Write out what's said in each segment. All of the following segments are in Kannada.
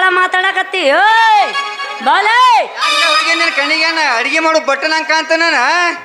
ಮಾತಾಡಕತ್ತಿ ಓಯ್ ಬಾಲೇ ಹುಡುಗಿ ನಿನ್ನ ಕಣ್ಣಿಗೇನ ಅಡಿಗೆ ಮಾಡು ಬಟ್ಟನ ಕಾಂತನ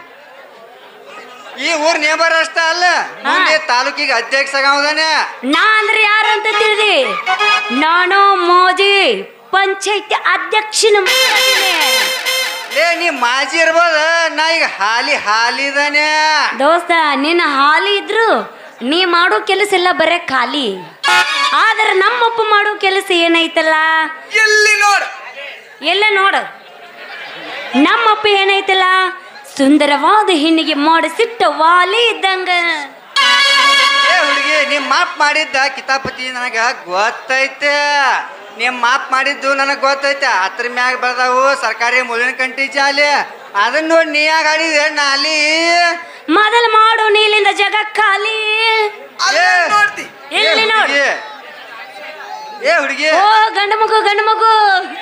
ಈ ಊರ್ ನೇಬರ್ ಅಷ್ಟ ಅಲ್ಲ ಮುಂದೆ ತಾಲೂಕಿಗೆ ಅಧ್ಯಕ್ಷ ಆಗವದಾನೆ ನಾ ಅಂದ್ರೆ ಯಾರು ಅಂತ ತಿಳಿದಿ ನಾನು ಮೋದಿ ಪಂಚಾಯತಿ ಅಧ್ಯಕ್ಷನ ಮಗಳಿದ್ದೀನಿ. ಲೇ ನೀ ಮಾಜಿ ಇರ್ಬೋದ ನಾ ಈಗ ಹಾಲಿ ಹಾಲಿದಾನೆ ದೋಸ್ತ ನಿನ್ನ ಹಾಲಿ ಇದ್ರು ನೀ ಮಾಡೋ ಕೆಲಸ ಎಲ್ಲ ಬರೇ ಖಾಲಿ ಆದ್ರೆ ನಮ್ಮಪ್ಪ ಮಾಡೋ ಕೆಲಸ ಏನೈತಲ್ಲ ಎಲ್ಲಿ ನೋಡ ಎಲ್ಲ ನೋಡ ನಮ್ಮಪ್ಪ ಏನೈತಲ್ಲ ಸುಂದರವಾದ ಹೆಣ್ಣಿಗೆ ಮಾಡಿಸಿಟ್ಟ ವಾಲಿ ಇದ್ದಂಗ ಏ ಹುಡುಗಿ ನಿಮ್ ಮಾಪ್ ಮಾಡಿದ್ದ ಕಿತಾಪತಿ ನನಗ ಗೊತ್ತೈತೆ ನಿಮ್ ಮಾಪ್ ಮಾಡಿದ್ದು ನನಗ್ ಗೊತ್ತೈತೆ ಅದ್ರ ಮ್ಯಾಗ ಬರ್ದಾವು ಸರ್ಕಾರಿ ಮುಳ್ಳಿನ ಕಂಟಿ ಜಾಲಿ ಅದನ್ನ ನೋಡಿ ನೀ ಯಾಕೆ ಆಡಿದೆ ನಾಲಿ ಮೊದಲು ಮಾಡು ನೀಲಿಂದ ಜಗ ಖಾಲಿ ಏ, ಏ ಎಲ್ಲಿ ನೋಡು ಹುಡುಗಿ ಏ ಹುಡುಗಿ ಓ ಗಂಡು ಮಗು ಗಂಡು ಮಗು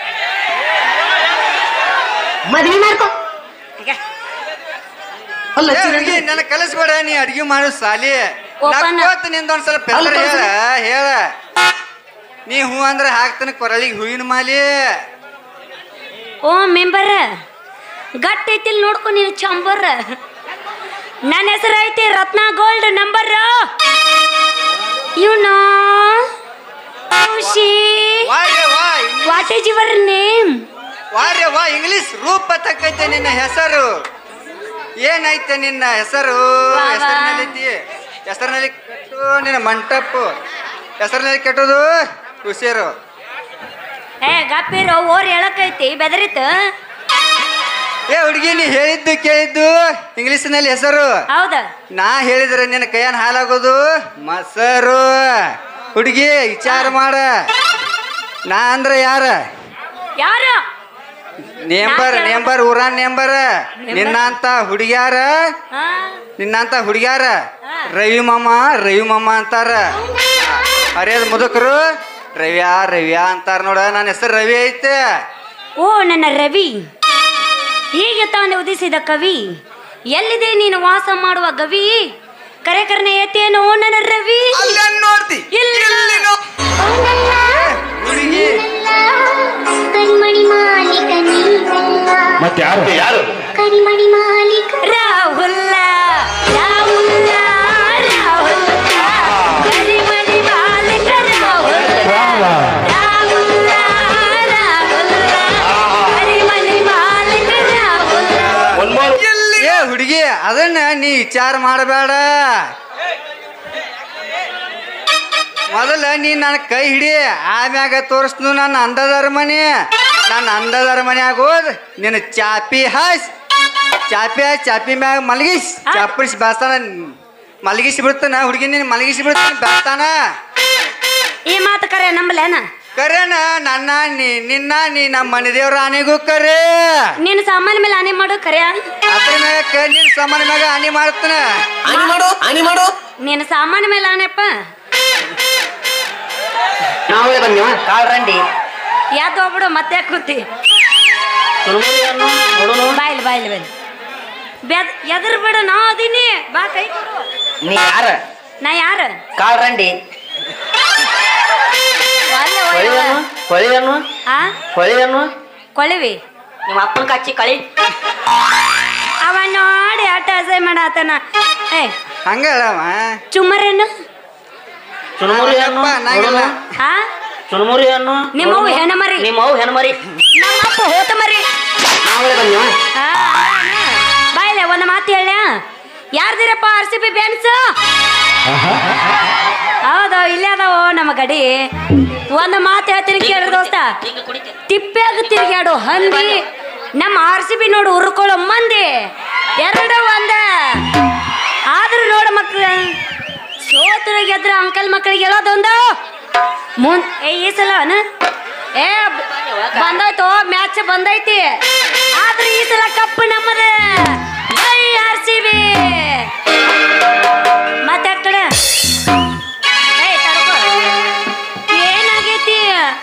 ಮದ್ವಿ ಮಾಡ್ಕೊ ಅಲ್ಲ ಏ ಹುಡುಗಿ ನನ್ನ ಕಲಿಸ್ಬೇಡ ನೀ ಅಡ್ಗೆ ಮಾಡು ಸಾಲಿ ಒಪ್ಪನ. ಗೊತ್ತ ನಿಂದ ಒಂದ್ ಸ್ವಲ್ಪ ಅಲ್ಲ ಹೇಳ ಹೇಳ ನೀ ಹೂ ಅಂದ್ರೆ ಹಾಕ್ತಾನ ಕೊರಳಿಗೆ ಹೂವಿನ ಮಾಲಿ ಓ ಮೆಂಬರ್ ಗಟ್ಟ ಐತಿಲ್ ನೋಡ್ಕೊ ನೀನು ಚಂಬರ್ ನನ್ನ ಹೆಸರು ಐತಿ ರತ್ನ ಗೋಲ್ಡ್ ನಂಬರ್ ಇವನು ಖುಷಿ ವಾರ್ಯ ವಾ English what is your name ವಾರ್ಯ ವಾ ಇಂಗ್ಲಿಷ್ ರೂಪ ತಕ್ಕೈತೆ ನಿನ್ನ ಹೆಸರು ಏನೈತೆ ನಿನ್ನ ಹೆಸರು ವಾ, ವಾ. ಹೆಸರಿನಲ್ಲಿ ಹೆಸರಿನಲ್ಲಿ ಕಟ್ಟು ನಿನ್ನ ಮಂಟಪ ಹೆಸರಿನಲ್ಲಿ ಕಟ್ಟೋದು ಖುಷಿಯರು ಏ ಗಪ್ಪಿರೋ ಓರ್ ಹೇಳಕೈತಿ ಬೆದರಿತ ಏ ಹುಡುಗಿ ನೀ ಹೇಳಿದ್ದು ಕೇಳಿದ್ದು ಇಂಗ್ಲಿಷ್ನಲ್ಲಿ ಹೆಸರು ಹೌದ ನಾ ಹೇಳಿದ್ರೆ ನಿನ್ನ ಕೈಯನ್ ಹಾಲಾಗೋದು ಮಸರು ಹುಡುಗಿ ವಿಚಾರ ಮಾಡ ನಾ ಅಂದ್ರೆ ಯಾರ ಯಾರು ನೇಂಬರ್ ನಾ ಕೇಳ- ನೇಂಬರ್ ಊರಾನ್ ನೇಂಬರ್ ನಿನ್ನಂತ ಹುಡುಗ್ಯಾರ ಹಾ? ನಿನ್ನಂತ ಹುಡುಗ್ಯಾರ ಹಾ. ರವಿ ಮಾಮ ರವಿ ಮಾಮ ಅಂತಾರ ಹರಿಯದ ಮುದುಕರು ರವ್ಯಾ ರವ್ಯಾ ಅಂತಾರ ನೋಡ ನನ್ನ ಹೆಸರು ರವಿ ಐತೆ ಓ ನನ್ನ ರವಿ ಹೀಗೆ ತಾನು ಉದಿಸಿದ ಕವಿ ಎಲ್ಲಿದೆ ನೀನು ವಾಸ ಮಾಡುವ ಗವಿ ಕರೆ ಕರ್ನೆ ಏತೇನೋ ನನ್ನ ರವಿ ನೋಡ್ತಿ ಇಲ್ಲ. ಹುಡುಗಿ ಕರಿಮಣಿ ಮಾಲೀಕ ನೀನಲ್ಲ ಮತ್ತೆ ಯಾರು ಯಾರು ಕರಿಮಣಿ ಮಾಲೀಕ ರಾಹುಲ್ಲ ರಾಹುಲ್ಲ ರಾಹುಲ್ಲ ಕರಿಮಣಿ ಮಾಲೀಕ ರಾಹುಲ್ಲ ರಾಹುಲ್ಲ ರಾಹುಲ್ಲ ಕರಿಮಣಿ ಮಾಲೀಕ ರಾಹುಲ್ಲ ಒಂದ್ ಮೂರು ಏ ಹುಡುಗಿ ಅದನ್ನ ನೀ ವಿಚಾರ ಮಾಡಬೇಡ ಮೊದಲ ನೀ ನನ್ನ ಕೈ ಹಿಡಿ ಆಮ್ಯಾಗ ತೋರಿಸ್ನು ನನ್ನ ಅಂದದರ ಮನೆ ನನ್ನ ಅಂದದರ ಮನ್ಯಾಗ ಹೋದ್ ನಿನ್ನ ಚಾಪಿ ಹಾಸ್ ಚಾಪಿ ಹಾಸ್ ಚಾಪಿ ಮ್ಯಾಗ ಮಲಗಿಸ್ ಚಾಪಡಿಸಿ ಬೆಳ್ತಾನ ಮಲಗಿಸಿ ಬಿಡ್ತಾನ ಹುಡುಗಿ ನೀನು ಮಲಗಿಸಿ ಬಿಡ್ತಾನ ಬೆಳ್ತಾನ ಈ ಮಾತು ಕರೆ ನಂಬಲೇನ ಕರೆನ ನನ್ನ ನೀ ನಿನ್ನ ನೀ ನಮ್ಮ ಮನೆ ದೇವ್ರ ಆನೆಗೂ ಕರೆ ನೀನು ಸಾಮಾನ್ಯ ಮೇಲೆ ಆನೆ ಮಾಡು ಕರೆ ಅದ್ರ ಮ್ಯಾಗ ಕೈ ನಿನ್ನ ಸಾಮಾನ್ಯ ಮ್ಯಾಗ ಆನೆ ಮಾಡ್ತಾನ ಆನಿ ಮಾಡು ಆನಿ ಮಾಡು ನೀನು ಸಾಮಾನ್ಯ ಮೇಲೆ ಆನೆಪ್ಪ ನಾವೇ ಬಂದಿವ ಕಾಳ್ರಂಡಿ ಯಾವ್ದು ಹೋಗ್ಬಿಡು ಮತ್ತೆ ಕೂತಿ ತುಳುಮುರಿ ಅನ್ನು ನೋಡುನು ಬಾಯ್ಲಿ ಬಾಯ್ಲಿ ಬಾಯ್ಲಿ ಬೆದ್ ಎದ್ರ ಬಿಡ ನಾ ಅದೀನಿ ಬಾ ಕೈ ಕೊಡು ನೀ ಯಾರ ನಾ ಯಾರು ಕಾಳ್ರಂಡಿ ಅಲ್ಲ ಹೊಳಿದನು ಹೊಳಿದನು ಆ ಹೊಳಿದನು ಕೊಳಿವಿ ನಿಮ್ಮ ಅಪ್ಪನ ಕಚ್ಚಿ ಕಳಿ ಅವ ನೋಡಿ ಆಟ ಅಸಹ್ಯ ಮಾಡಾತನ ಏ ಹಂಗ ಹೇಳವ ಚುಮ್ಮರೇನು ಚುನುಮುರಿ ಅನ್ನು ಯಪ್ಪ, ನಂಗಿಲ್ಲ. ನೋಡುನು ಹಾ ಚುನುಮುರಿ ಅನ್ನು ನಿಮ್ಮವ್ವ ಹೆಣ್ಮರಿ. ನಿಮ್ಮವ್ ಹೆಣ್ಮರಿ ನಮ್ಮಪ್ಪ ಹೋತ ಮರಿ ನಾವೇ ಬಂದಿವ ಆ, ಬಾಯ್ಲೆ ಒಂದು ಮಾತು ಹೇಳ ಯಾರ್ದಿರಪ್ಪ ಆರ್ ಸಿ ಬಿ ಬೆನ್ಸ್ ಹೌದು ಇಲ್ಲೇ ಅದಾವ ನಮ್ಮ ಗಡಿ ಒಂದು ಮಾತು ಹೇಳ್ತೀನಿ ಕೇಳ್ರಿ ದೋಸ್ತ ತಿಪ್ಪ್ಯಾಗ ತಿರ್ಗ್ಯಾಡು ಹಂದಿ ನಮ್ಮ ಆರ್ ಸಿ ಬಿ ನೋಡು ಉರ್ಕೊಳ್ಳೋ ಮಂದಿ ಎರಡು ಒಂದ ಆದ್ರೂ ನೋಡು ಮಕ್ಳ ಸೋತ್ರ ಗೆದ್ರ ಅಂಕಲ್ ಮಕ್ಕಳಿಗೆ ಹೇಳೋದೊಂದು ಮುಂದ್ ಏ ಈ ಸಲ ಅನ? ಏ ಬ- ಬಂದೋಯ್ತು ಮ್ಯಾಚ್ ಬಂದೈತಿ ಆದ್ರೆ ಈ ಸಲ ಕಪ್ಪು ನಮ್ಮದ ಜೈ ಆರ್ ಸಿ ಬಿ ಮತ್ತೆ ಆ ಕಡೆ ಏಯ್ ತಡ್ಕೊ ಏನಾಗೈತಿ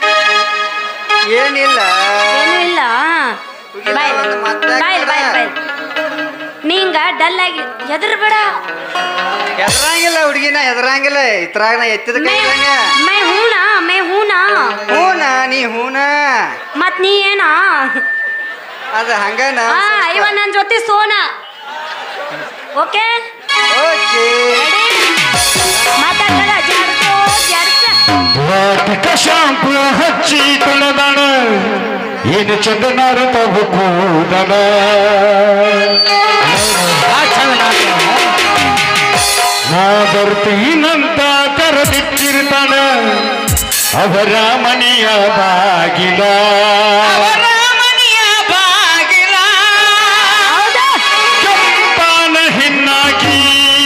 ಏನಿಲ್ಲ ಏನೂ ಇಲ್ಲ ಹುಡುಗಿ ಬಾಯ್ ಒಂದು ಮಾತಾಡ್ಬೇಡ. ಬಾಯ್ ಬಾಯ್ ಬಾಯ್ ನೀಂಗ ಡಲ್ ಆಗಿ ಹೆದರ್ಬೇಡ ಹೆದರಂಗಿಲ್ಲ ಹುಡುಗಿನ ಹೆದರಂಗಿಲ್ಲ ಇತ್ರಾಗ ನಾ ಎತ್ತಿದ ಮೈ ಕೈದಂಗ ಮೈ ಹೂನಾ ಮೈ ಹೂನಾ ಹೂನ ನೀ ಹೂನ ಮತ್ ನೀ ಏನ ಅದ ಹಂಗನ ಹಾ ಇವ ನನ್ ಜೊತೆ ಸೋನ ಓಕೆ ಓಕೆ ಮಾತಾಡ್ತಾರ ಜಾಡ್ಸೋ ಜಾಡ್ಸ ವಾಟಿಕ ಶಾಂಪು ಹಚ್ಚಿ ತೊಳೆದಣ ಏನು ಚಂದನಾರ ತಗು ಕೂದಲ ನಾ ಬರ್ತೀನಂತ ಕರೆದಿಟ್ಟಿರ್ತಾನ ಅವರ ಮನೆಯ ಬಾಗಿಲ ಹೌದಾ ಕೆಂಪಾನ ಹೆಣ್ಣಾಗಿ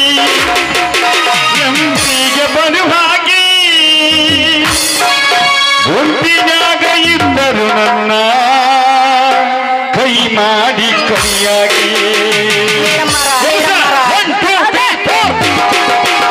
ಎಂಪಿಗೆ ಬರುವಾಗಿ ಒಂದಿನಾಗ ಇದ್ದರು ನನ್ನ ಕೈ ಮಾಡಿ ಕೈಯಾಗಿ One, two, three, four.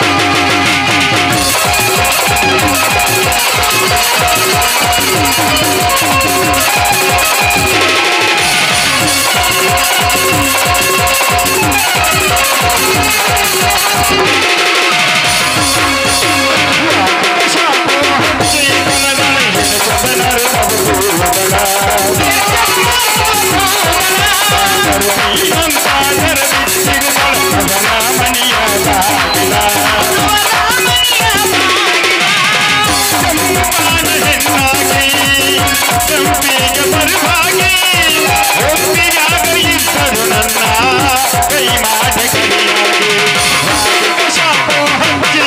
ಕೈ ಮಾಡಿ ಕೈಯಾಗಿ ಶಾಪು ಹಂಚಿ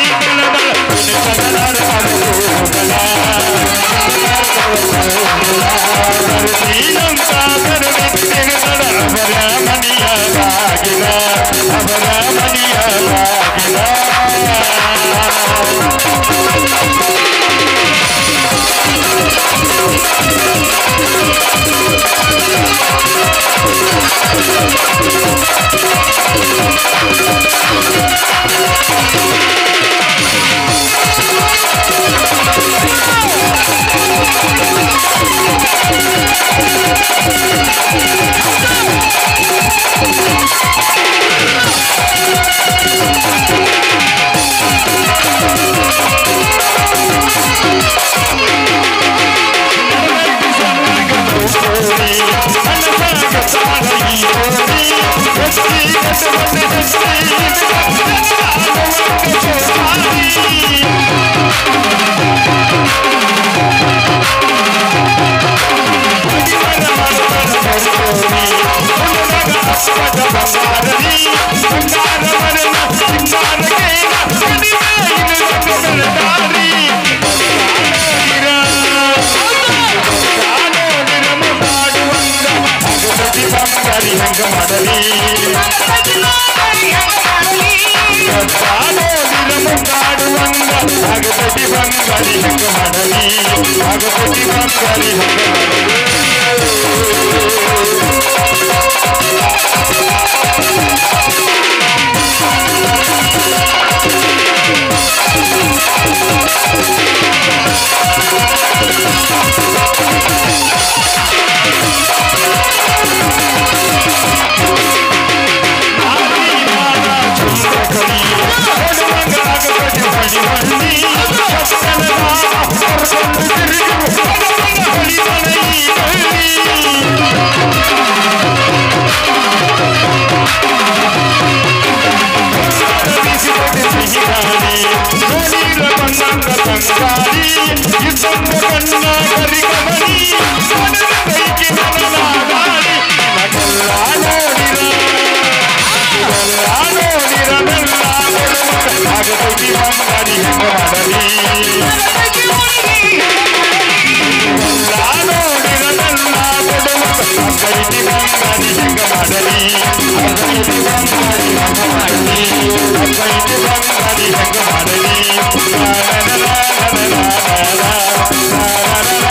ಮಾಡಲಿ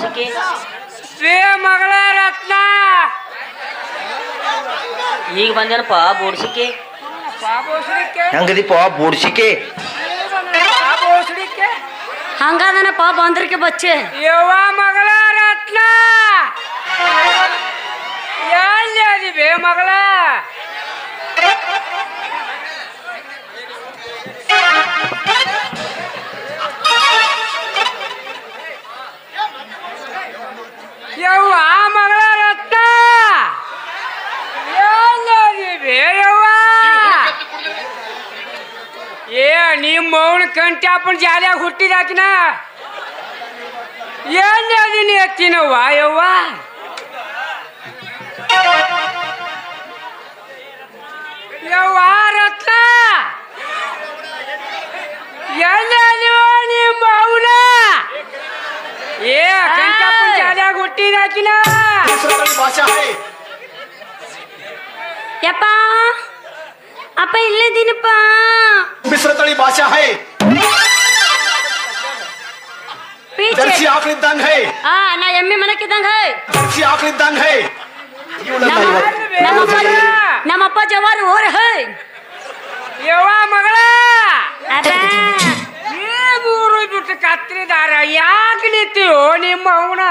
ಬೋಡ್ಸಿಕೆ ಶ್ರೀ ಮಗಳ ರತ್ನ ಈಗ ಬಂದೇನಪ್ಪ ಬೋಡ್ಸಿಕೆ ಬಾಬೋಸ್ರಿಕೆ ಹೆಂಗದಿಪ್ಪ ಬೋಡ್ಸಿಕೆ ಬಾಬೋಸ್ರಿಕೆ ಹಂಗಾದನಪ್ಪ ಬಂದ್ರಿಕೆ ಬಚ್ಚೆ ಯವ್ವ ಮಗಳ ರತ್ನ ಎಲ್ಲಿ ಅದಿ ಬೇ ಮಗಳ ಯವ್ವ ಮಗಳ ರತ್ನ ಎಲ್ಲಿ ಅದಿ ಬೇ ಯವ್ವ ಏ ನಿಮ್ಮ ಮೌನ ಕಂಟ್ಯಾಪನ ಜಾಲಿಯಾಗ ಹುಟ್ಟಿದಾಕಿನ ಎಲ್ಲಿ ಅದೀನಿ ಎತ್ತಿನವ್ವ ಯವ್ವ ಯವ್ವ ರತ್ನ ಎಲ್ಲಿ ಅದೀವೋ ನಿಮ್ಮ ಮೌನ ಏ ಕಂಟ್ಯಾಪನ ಜಾಲಿಯಾಗ ಹುಟ್ಟಿದಾಕಿನ ಯಪ್ಪ ಅಪ್ಪ ಇಲ್ಲದಿನಪ್ಪ मिश्रतळी भाषा है ಪೀಚೆ जर्सी आखरीदान है ಆ ನಾ ಎಮ್ಮೆ ಮನಕ್ಕಿದ್ದಂಗ ಹೈ जर्सी आखरीदान है ನಮ್ಮಪ್ಪ ನಮ್ಮಪ್ಪ ಜವಾರಿ ಓರ್ ಹೈ ಯವ್ವ ಮಗಳ ಏ ಮೂರು ಬಿಟ್ಟು ಕತ್ರಿದಾರ ಯಾಕೆ ನಿಂತೀವೋ ನಿಮ್ಮ ಅವನ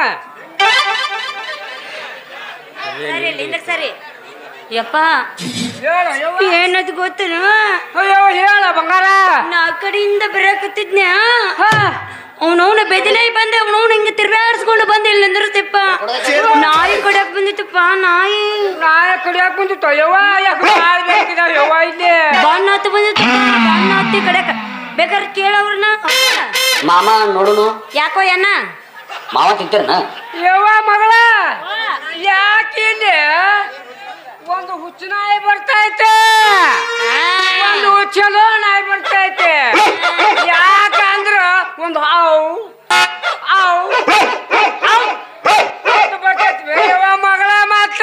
ಸರಿ ಯಪ್ಪ ಏನದು ಗೊತ್ತೇನು ಅಯ್ಯೋ ಹೇಳ ಬಂಗಾರ ನಾ ಆ ಕಡೆಯಿಂದ ಬರಕತ್ತಿದ್ನ ಅವನವನ ಬೆದನಾಯಿ ಬಂದೆ ಅವನವನ ಹಿಂಗೆ ತಿರ್ಗಾಡಿಸ್ಕೊಂಡು ಬಂದು ಇಲ್ಲಿ ನಿಂದಿರ್ತಿಪ್ಪ ನಾಯಿ ಕಡಿಯಕ್ ಬಂದಿತ್ತಪ್ಪ ನಾಯಿ ನಾಯಿ ಕಡಿಯಕ್ ಬಂದಿತ್ತು ಯವ್ವ ಯಾಕೆ ನಾಯಿ ಬೇಕಿದ ಯವ್ವ ಇಲ್ಲಿ ಬಣ್ಣ ಹತ್ತು ಬಂದಿತ್ತು ಬಣ್ಣ ಹತ್ತಿ ಕಡಿಯಕ ಬೇಕಾದ್ರೆ ಕೇಳವ್ರನ್ನ ಮಾಮ ನೋಡುನು ಯಾಕೋ ಅಣ್ಣ ಮಾವ ತಿಂತೀರನ ಯವ್ವ ಮಗಳ ಯಾಕೆ ಇಲ್ಲಿ ಒಂದು ಹುಚ್ಚು ನಾಯಿ ಬರ್ತೈತೆ ಒಂದು ಚಲೋ ನಾಯಿ ಬರ್ತೈತೆ ಯಾಕಂದ್ರ ಒಂದು ಹಾವು ಹಾವು ಹಾವು ಅಂತ ಬರ್ತೈತೆ ಬೇ ಯವ್ವ ಮಗಳ ಮಾತ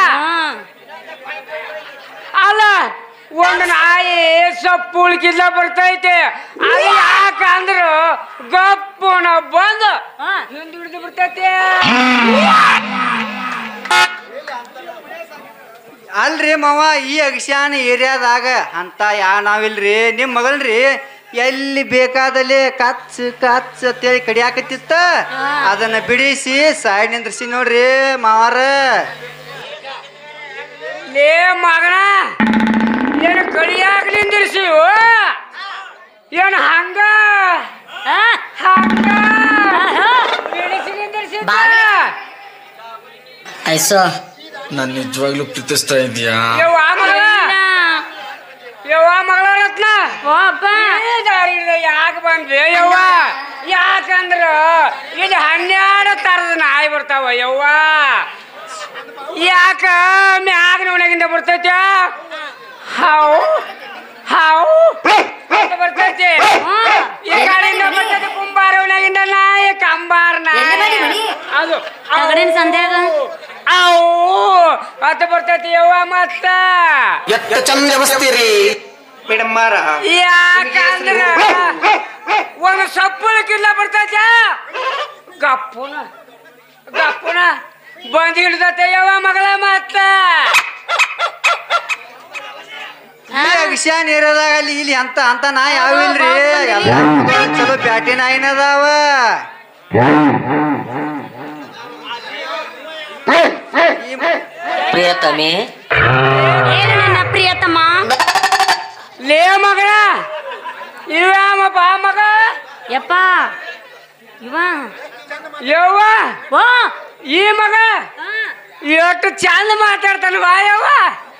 ಅಲ್ಲ ಒಂದು ನಾಯಿ ಸೊಪ್ಪು ಉಳ್ಕಿಲ್ಲ ಬರ್ತೈತೆ ಅದು ಯಾಕಂದ್ರ ಗಪ್ಪನ ಬಂದು ಹಿಂದ್ ಹಿಡಿದು ಬಿಡ್ತೈತೆ ಅಲ್ರಿ ಮಾವ ಈ ಅಗಸ್ಯಾನ ಏರಿಯಾದಾಗ ಅಂತ ಯಾ ನಾವಿಲ್ರಿ ನಿಮ್ಮ ಮಗಳ್ರಿ ಎಲ್ಲಿ ಬೇಕಾದಲ್ಲಿ ಕಚ್ ಕಚ್ ಅಂತೇಳಿ ಕಡಿಯಾಕತ್ತಿತ್ತ ಅದನ್ನ ಬಿಡಿಸಿ ಸೈಡ್ ನಿಂದ್ರಿಸಿ ನೋಡ್ರಿ ಮಾವಾರ ಲೇ ಮಗನ ಏನು ಕಡಿಯಾಕ ನಿಂದಿರ್ಸಿ ಏನು ಹಂಗ ಹಂಗ ಬಿಡಿಸಿ ನಿಂದಿರ್ಸಿ ಐಸೋ ನಾನು ನಿಜವಾಗ್ಲೂ ಪ್ರೀತಿಸ್ತಾ ಇದೀಯಾ ಯವ್ವ ಮಗಳ ಯವ್ವ ಮಗಳ ರತ್ನ ಈ ದಾರಿ ಹಿಡ್ದು ಯಾಕೆ ಬಂದ್ವಿ ಯವ್ವ ಯಾಕಂದ್ರ ಇಲ್ಲಿ ಹನ್ನೆರಡು ತರದ ನಾಯಿ ಬರ್ತಾವ ಯವ್ವ ಯಾಕ ಮ್ಯಾಗ ನೋಡಾಗಿಂದ ಬರ್ತೈತಿ ಹಾವು ಹಾವು ಅಂತ ಬರ್ತೈತಿ ಈ ಕಡೆಯಿಂದ ಬರ್ತೈತಿ ಕುಂಬಾರ ಒಳಗಿಂದ ನಾಯಿ ಕಂಬಾರ ನಾಯಿ ಅದು ತಗಡಿನ ಸಂಧ್ಯಾಗ? ಅವು ಅಂತ ಬರ್ತೈತಿ ಯವ್ವ ಮತ್ತ ಎತ್ತ ಚಂದ ವ್ಯವಸ್ಥಿರಿ ಮೇಡಮ್ ಮಾರ ಯಾಕಂದ್ರ ಒಂದು ಸಪ್ಪಳಕ್ಕಿಲ್ಲ ಬರ್ತೈತ ಗಪ್ಪುನ ಗಪ್ಪುನ ಬಂದ್ ಹಿಡ್ದತೆ ಯವ್ವ ಮಗಳ ಮತ್ತ ಈ ಅಗಸ್ಯಾನ ಏರಿಯಾದಾಗ ಅಲ್ಲಿ ಇಲ್ಲಿ ಅಂತ ಅಂತ ನಾಯಿ ಯಾವಿಲ್ರಿ ಎಲ್ಲ ಚಲೋ ಬ್ಯಾಟಿ ನಾಯಿನ ಅದಾವ ಈ ಮ- ಪ್ರಿಯತಮೆ ಏನು ನನ್ನ ಪ್ರಿಯತಮ್ಮ ಲೇ ಮಗಳ ಇವ್ಯಾಮಪ್ಪ ಮಗ ಯಪ್ಪ ಇವ ಯವ್ವ ಓ ಈ ಮಗ ಎಷ್ಟು ಚಂದ ಮಾತಾಡ್ತಾನವಾ ಯವ್ವ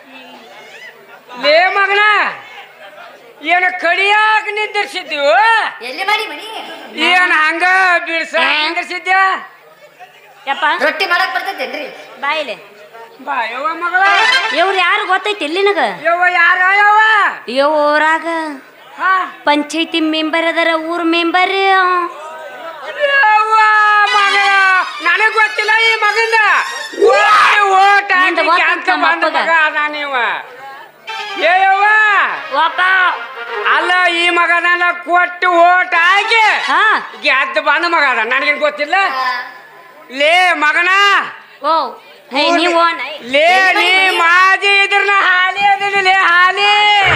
ಲೇ ಮಗನ ಏನು ಕಡಿಯಾಕ ನಿಂದಿರ್ಸಿದ್ದೀವ ಎಲ್ಲಿ ಮಾಡಿ ಮಣಿ ಏನ್ ಹಂಗ ಬಿಡ್ಸ ನಿಂದಿರ್ಸಿದ್ಯ ಯಪ್ಪ ರೊಟ್ಟಿ ಮಾಡಕ್ ಬರ್ತೈತೇನ್ರಿ ಬಾಯಿಲೆ ಬಾ ಯವ್ವ ಮಗಳ ಇವ್ರು ಯಾರು ಗೊತ್ತೈತಿ ಎಲ್ಲಿ ನಿನಗ ಯವ್ವ ಯಾರ ಯವ್ವ ಇವ್ ಊರಾಗ ಹಾ ಪಂಚಾಯತಿ ಮೆಂಬರ್ ಅದರ ಊರ್ ಮೆಂಬರ್ ಯವ್ವ ಮಗಳ ನನಗ್ ಗೊತ್ತಿಲ್ಲ ಈ ಮಗಂದ ಓಟ್ ನಿಂದು ಹಾಕಿ ಗೊತ್ತಂತ ಅಂತ ನಮ್ಮ ಬಂದ ಅಪ್ಪಗ. ಮಗ ಅದಾನ ಇವ ಏ ಯವ್ವ ಒಪ್ಪ ಅಲ್ಲ ಈ ಮಗನ ಕೊಟ್ಟು ಓಟ್ ಹಾಕಿ ಹಾ ಗೆದ್ದು ಬಂದ ಮಗ ಅದ ನನಗೇನು ಗೊತ್ತಿಲ್ಲ ಲೇ ಮಗನ ಓ ಹೇ ನೀವು ನೈ ಲೇ ನೀ ಮಾಜಿ ಇದ್ರನ ಹಾಲಿ ಅದೀನಿ ಲೇ ಹಾಲಿ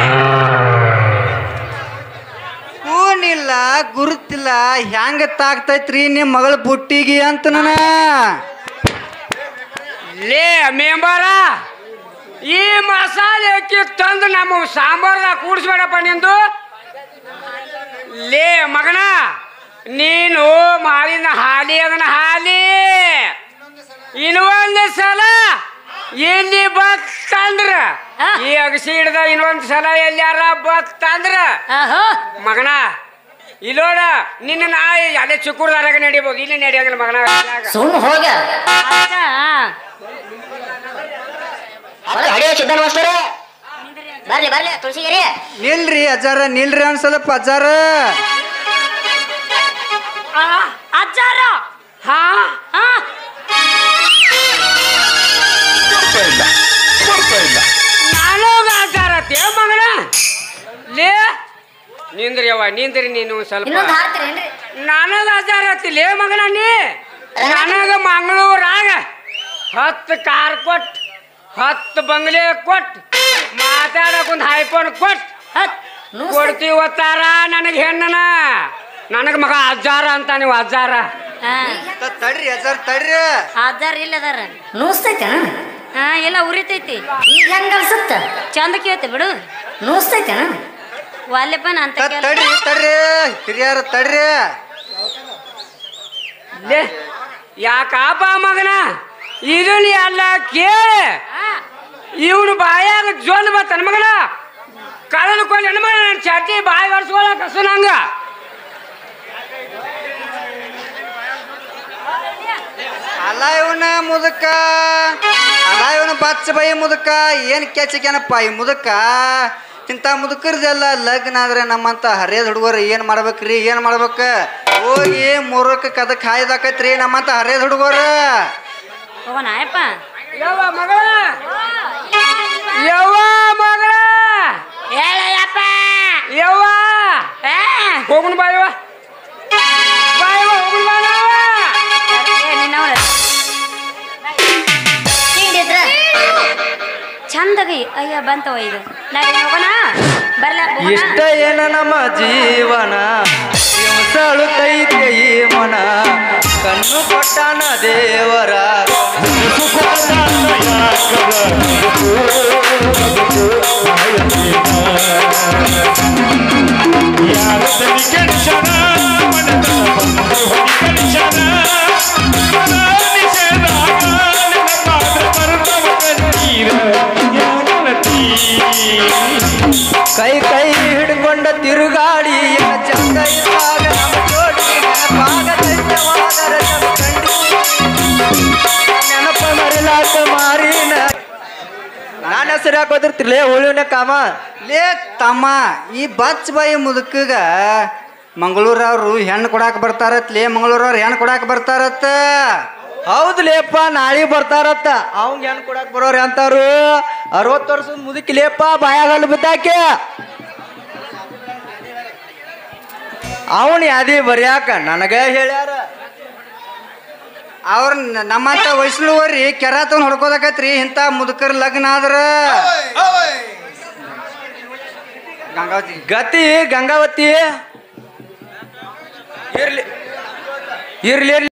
ಕೂನಿಲ್ಲ ಗುರುತಿಲ್ಲ ಹೆಂಗ ತಾಗ್ತೈತ್ರಿ ನಿಮ್ಮ ಮಗಳ ಬುಟ್ಟಿಗೆ ಅಂತ ನನ್ನ ಲೇ ಮೆಂಬರ ಈ ಮಸಾಲೆ ಅಕ್ಕಿ ತಂದು ನಮ್ಮ ಸಾಂಬಾರ್ದಾಗ ಕೂಡಿಸ್ಬೇಡಪ್ಪ ನಿಂದು ಲೇ ಮಗನ ನೀನು ಮಾಲಿನ ಹಾಲಿ ಅದನ್ನ ಹಾಲಿ ಇನ್ನೊಂದು ಸಲ ಎಲ್ಲಿ ಬತ್ತಂದ್ರ ಈ ಅಗಸಿ ಹಿಡ್ದ ಇನ್ನೊಂದು ಸಲ ಎಲ್ಲಾರ ಬತ್ತಂದ್ರ ಆಹೋ ಮಗನ ಇಲ್ಲೋಡ ನಿನ್ನ ನಾ ಅಲ್ಲೇ ಚಿಕ್ಕೂರ್ದಾರಾಗ ನಡಿಬೋದು ಇಲ್ಲಿ ನಡಿಯಂಗಿಲ್ಲ ಮಗನ ಸುಮ್ ಹೋಗ ಅಕ್ಕ ಹಡಿಯ ಸಿದ್ಧನ ಮಾಸ್ತರ ಬರ್ಲಿ ಬರ್ಲಿ ತುಳಸಿಗಿರಿ ನಿಲ್ರಿ ಅಜ್ಜಾರ ನಿಲ್ರಿ ಒಂದ್ ಸ್ವಲ್ಪ ಅಜ್ಜಾರ ಆ, ಅಜ್ಜಾರ ಹಾ ಆ, ಕೊಡ್ತಾ ಇಲ್ಲ ಕೊಡ್ತಾ ಇಲ್ಲ ನಾನು ಗಾತಾರತ್ತೆ ಮಗನ ಲೇ ನಿಂದ್ರಿ ಯವ್ವ ನಿಂದ್ರಿ ನೀನು ಸ್ವಲ್ಪ ಇನ್ನೊಂದು ಹಾಡ್ತೀರೇನ್ರಿ ನನಗ ಆಚಾರತ್ತಿ ಲೇ ಮಗನ ನೀ ನನಗ ಮಂಗಳೂರಾಗ ಹತ್ತು ಕಾರ್ ಕೊಟ್ ಹತ್ತು ಬಂಗ್ಲೆ ಕೊಟ್ ಮಾತಾಡಕ್ ಒಂದು ಐಫೋನ್ ಕೊಟ್ ಹತ್. ಕೊಡ್ತೀವಿ ಒತ್ತಾರ ನನಗೆ ಹೆಣ್ಣನ ನನಗ ಮಗ ಅಜ್ಜಾರ ಅಂತ ನೀವು ಅಜ್ಜಾರ ಆ, ತ- ತಡ್ರಿ ಅಜ್ಜಾರ ತಡ್ರಿ ಅಜ್ಜಾರ ಇಲ್ಲ ಅದಾರ ನೂಸ್ತೈತೆ ಹಾ ಎಲ್ಲ ಉರಿತೈತಿ ಈಗ ಹೆಂಗ ಅನ್ಸುತ್ತ ಚಂದ ಕೇಳ್ತಿ ಬಿಡು ನೂಸ್ತೈತೆ ವಾಲ್ಯಪ್ಪ ಅಂತ ತ- ತಡ್ರಿ ತಡ್ರಿ ಹಿರಿಯರ ತಡ್ರಿ ಲೇ ಯಾಕಪ್ಪ ಮಗನ ಇದನ್ನ ಎಲ್ಲ ಕೇಳಿ ಇವನು ಬಾಯಾಗ ಜೋನ್ ಬತ್ತನ ಮಗನ ಕಳೆದು ಕೊಳ್ಳಿ ಮಗನ ನನ್ನ ಚಟ್ಟಿ ಬಾಯಿ ಬರ್ಸ್ಕೊಳಕ್ ಹಸು ನಂಗ ಅಲ್ಲ ಇವನ ಮುದಕ ಅಲ್ಲ ಇವನ ಬಚ್ಚ ಬೈ ಮುದಕ ಏನ್ ಕೆಚ್ಚಕೇನಪ್ಪ ಈ ಮುದಕ ಇಂಥ ಮುದುಕರ್ದೆಲ್ಲ ಲಗ್ನ ಆದ್ರೆ ನಮ್ಮಂತ ಹರಿಯದ ಹುಡುಗರು ಏನ್ ಮಾಡ್ಬೇಕ್ರಿ ಏನ್ ಮಾಡ್ಬೇಕ ಹೋಗಿ ಮೂರಕ್ಕೆ ಕದ ಕಾಯ್ದಾಕೈತ್ರಿ ನಮ್ಮಂತ ಹರಿಯದ ಹುಡುಗರು ಹೋಗೋಣ ಆಯಪ್ಪ ಯವ್ವ ಮಗಳ ಯವ್ವ ಮಗಳ ಹೇಳಯ್ಯಪ್ಪ ಯವ್ವ ಹೋಗುಣ ಬಾಯವ್ವ ಬಾಯವ್ವ ಹೋಗುಣ ಬಾ ನಾವ. ನಿನ್ನವಳ ತಿಂಡಿದ್ರ ಚಂದಗಿ ಅಯ್ಯ ಬಂತವ ಇದು ನಾಳೆ ಹೋಗೋಣ ಬರ್ಲ ಹೋಗೋಣ? ಇಷ್ಟ ಏನ ನಮ್ಮ ಜೀವನ ಹಿಂಸಳುತ್ತೈತೆ ಈ ಮನ ಕಣ್ಣು ಕೊಟ್ಟಾನ ದೇವರ ಯಾರ ತಲೆ ಕೆಡಿಸನ ಮನತನ ಬಂದು ಹೊಡಿ ಕಳಿಸನ ಮನ ನಿಷೇಧಾಗ ನಿನ್ನ ಪಾದ ಬರ್ತವ ಕಣ್ಣೀರ ಯಾನತಿ ಕೈ ಕೈ ಹಿಡ್ಕೊಂಡ ತಿರುಗಾಡಿ ಎನ್ನ ಚಂದ ಇದ್ದಾಗ ನಮ್ಮ ಜೋಡಿ ನೆನಪಾಗ ಧನ್ಯವಾದರ ನಮ್ಮ ಕಂಡಿ ನೆನಪ ಮರಿಲಾಕ ಮಾರಿನ ನಾನು ಹೆಸರು ಹಾಕೋದಿರ್ತಿರ್ಲೇ ಉಳಿನ ಕಾಮ ಲೇ ತಮ್ಮ ಈ ಬಚ್ ಬಾಯಿ ಮುದುಕಗ ಮಂಗಳೂರವ್ರು ಹೆಣ್ಣು ಕೊಡಾಕ ಬರ್ತಾರತ್ ಲೇ ಮಂಗಳೂರವ್ರು ಹೆಣ್ಣು ಕೊಡಾಕ ಬರ್ತಾರತ್ತ ಹೌದು ಲೇಪ್ಪ ನಾಳೆ ಬರ್ತಾರತ್ತ ಅವಂಗ ಹೆಣ್ಣು ಕೊಡಾಕ ಬರೋರು ಅಂತಾರು ಅರವತ್ತು ವರ್ಷದ ಮುದುಕಿ ಲೇಪ್ಪ ಬಾಯಾಗಲ್ಲ ಬಿದ್ದಾಕೆ ಅವನ್ ಯಾದಿ ಬರ್ಯಾಕ ನನಗ ಹೇಳ್ಯಾರ ಅವ್ರ ನಮ್ಮಂತ ವಯಸ್ಸುವರಿ ಕೆರ ತಗೊಂಡ್ ಹೊಡ್ಕೋದಕತ್ರಿ ಇಂಥ ಮುದುಕರ ಲಗ್ನ ಆದ್ರ ಗಂಗಾವತಿ ಗತಿ ಗಂಗಾವತಿ ಇರ್ಲಿ ಇರ್ಲಿ ಇರ್ಲಿ